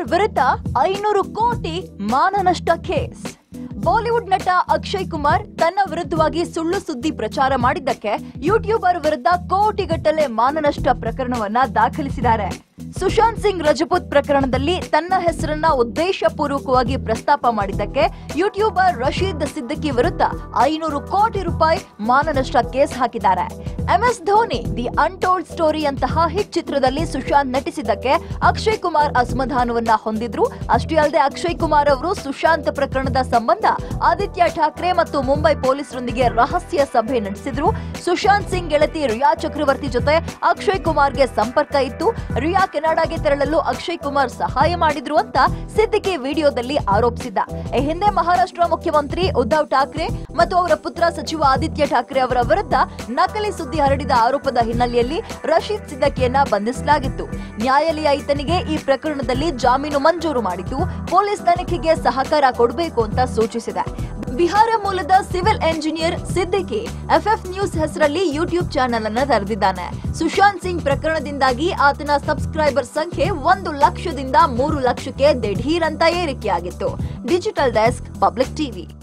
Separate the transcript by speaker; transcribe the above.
Speaker 1: ವಿರುದ್ಧ ಐನೂರು ಕೋಟಿ ಮಾನನಷ್ಟ ಕೇಸ್ ಬಾಲಿವುಡ್ ನಟ ಅಕ್ಷಯ್ ಕುಮಾರ್ ತನ್ನ ವಿರುದ್ಧವಾಗಿ ಸುಳ್ಳು ಸುದ್ದಿ ಪ್ರಚಾರ ಮಾಡಿದ್ದಕ್ಕೆ ಯೂಟ್ಯೂಬರ್ ವಿರುದ್ಧ ಕೋಟಿಗಟ್ಟಲೆ ಮಾನನಷ್ಟ ಪ್ರಕರಣವನ್ನ ದಾಖಲಿಸಿದ್ದಾರೆ ಸುಶಾಂತ್ ಸಿಂಗ್ ರಜಪೂತ್ ಪ್ರಕರಣದಲ್ಲಿ ತನ್ನ ಹೆಸರನ್ನ ಉದ್ದೇಶಪೂರ್ವಕವಾಗಿ ಪ್ರಸ್ತಾಪ ಮಾಡಿದ್ದಕ್ಕೆ ಯೂಟ್ಯೂಬರ್ ರಶೀದ್ ಸಿದ್ದಿಕಿ ವಿರುದ್ಧ ಐನೂರು ಕೋಟಿ ರೂಪಾಯಿ ಮಾನನಷ್ಟ ಕೇಸ್ ಹಾಕಿದ್ದಾರೆ M S Dhoni the untold story ಅಂತಹ ಹಿಟ್ ಚಿತ್ರದಲ್ಲಿ ಸುಶಾಂತ್ ನಟಿಸಿದ್ದಕ್ಕೆ ಅಕ್ಷಯ್ ಕುಮಾರ್ ಅಸಮಾಧಾನವನ್ನ ಹೊಂದಿದ್ರು ಅಷ್ಟೇ ಅಲ್ಲದೆ ಅಕ್ಷಯ್ ಕುಮಾರ್ ಅವರು ಸುಶಾಂತ್ ಪ್ರಕರಣದ ಸಂಬಂಧ ಆದಿತ್ಯ ಠಾಕ್ರೆ ಮತ್ತು ಮುಂಬೈ ಪೊಲೀಸರೊಂದಿಗೆ ರಹಸ್ಯ ಸಭೆ ನಡೆಸಿದ್ರು ಸುಶಾಂತ್ ಸಿಂಗ್ ಗೆಳತಿ ರಿಯಾ ಚಕ್ರವರ್ತಿ ಜೊತೆ ಅಕ್ಷಯ್ ಕುಮಾರ್ಗೆ ಸಂಪರ್ಕ ಇತ್ತು ರಿಯಾ ಕೆನಡಾಗೆ ತೆರಳಲು ಅಕ್ಷಯ್ ಕುಮಾರ್ ಸಹಾಯ ಮಾಡಿದ್ರು ಅಂತ ಸಿದ್ದಿಕಿ ವಿಡಿಯೋದಲ್ಲಿ ಆರೋಪಿಸಿದ್ದ ಈ ಹಿಂದೆ ಮಹಾರಾಷ್ಟ್ರ ಮುಖ್ಯಮಂತ್ರಿ ಉದ್ಧವ್ ಠಾಕ್ರೆ ಮತ್ತು ಅವರ ಪುತ್ರ ಸಚಿವ ಆದಿತ್ಯ ಠಾಕ್ರೆ ಅವರ ವಿರುದ್ಧ ನಕಲಿ ಸುದ್ದಿ ಹರಡಿದ ಆರೋಪದ ಹಿನ್ನೆಲೆಯಲ್ಲಿ ರಶೀದ್ ಸಿದ್ದಕಿಯನ್ನ ಬಂಧಿಸಲಾಗಿತ್ತು ನ್ಯಾಯಾಲಯ ಈತನಿಗೆ ಈ ಪ್ರಕರಣದಲ್ಲಿ ಜಾಮೀನು ಮಂಜೂರು ಮಾಡಿದ್ದು ಪೊಲೀಸ್ ತನಿಖೆಗೆ ಸಹಕಾರ ಕೊಡಬೇಕು ಅಂತ ಸೂಚಿಸಿದೆ ಬಿಹಾರ ಮೂಲದ civil engineer Siddiqui FF news ಹೆಸರಲ್ಲಿ ಯೂಟ್ಯೂಬ್ ಚಾನೆಲ್ ಅನ್ನ ತೆರೆದಿದ್ದಾನೆ ಸುಶಾಂತ್ ಸಿಂಗ್ ಪ್ರಕರಣದಿಂದಾಗಿ ಆತನ ಸಬ್ಸ್ಕ್ರೈಬರ್ ಸಂಖ್ಯೆ ಒಂದು ಲಕ್ಷದಿಂದ ಮೂರು ಲಕ್ಷಕ್ಕೆ ದಿಢೀರ್ ಅಂತ ಏರಿಕೆಯಾಗಿತ್ತು ಡಿಜಿಟಲ್ ಡೆಸ್ಕ್ ಪಬ್ಲಿಕ್ ಟಿವಿ